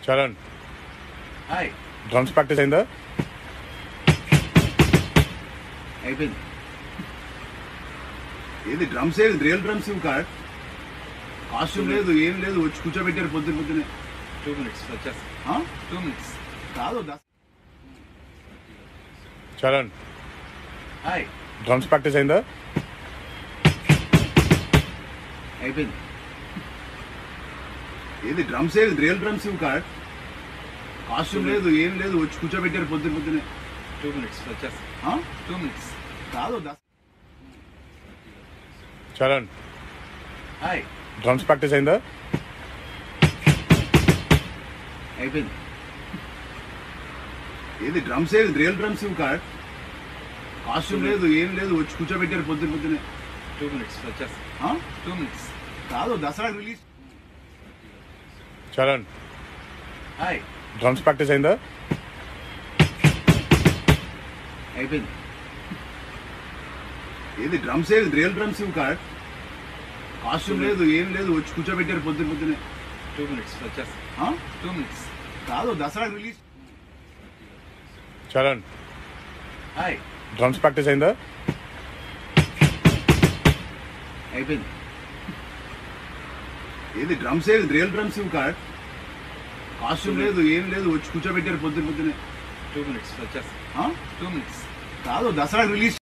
Charan hi drums practice అయిందా అయిపోయింది ఏది డ్రమ్స్ ఏది రియల్ డ్రమ్స్ ఇవి కాదు కాస్ట్యూమ్ లేదు ఏం లేదు వచ్చి కూర్చోబెట్టారు పొద్దున పొద్దునే టూ మినిట్స్ వచ్చేస్తా ఆ? టూ మినిట్స్ కాదు దస్- చరణ్ హాయ్ డ్రమ్స్ ప్రాక్టీస్ అయిందా అయిపోయింది ఏది డ్రమ్స్ ఏది రియల్ డ్రమ్స్ ఇవి కాదు కాస్ట్యూమ్ లేదు ఏం లేదు వచ్చి కూర్చోబెట్టారు పొద్దున పొద్దునే టూ మినిట్స్ వచ్చేస్తా ఆ? టూ మినిట్స్ కాదు దస్- చరణ్ హాయ్ డ్రమ్స్ ప్రాక్టీస్ అయిందా అయిపోయింది ఏది డ్రమ్స్ ఏది రియల్ డ్రమ్స్ ఇవి కాదు కాస్ట్యూమ్ లేదు ఏం లేదు వచ్చి కూర్చోబెట్టారు పొద్దున పొద్దునే టూ మినిట్స్ వచ్చేస్తా ఆ? టూ మినిట్స్ కాదు Dasara release Charan hi drums practice అయిందా అయిపోయింది ఏది డ్రమ్స్ ఏది రియల్ డ్రమ్స్ ఇవి కాదు కాస్ట్యూమ్ లేదు ఏం లేదు వచ్చి కూర్చోబెట్టారు పొద్దున పొద్దునే టూ మినిట్స్ వచ్చేస్తా ఆ? టూ మినిట్స్ కాదు Dasara release Charan hi drums practice అయిందా అయిపోయింది ఏది డ్రమ్స్ ఏది రియల్ డ్రమ్స్ ఇవి కాదు కాస్ట్యూమ్ లేదు ఏం లేదు వచ్చి కూర్చోబెట్టారు పొద్దున పొద్దునే టూ మినిట్స్ వచ్చేస్తా ఆ? టూ మినిట్స్ కాదు దసరా రిలీజ్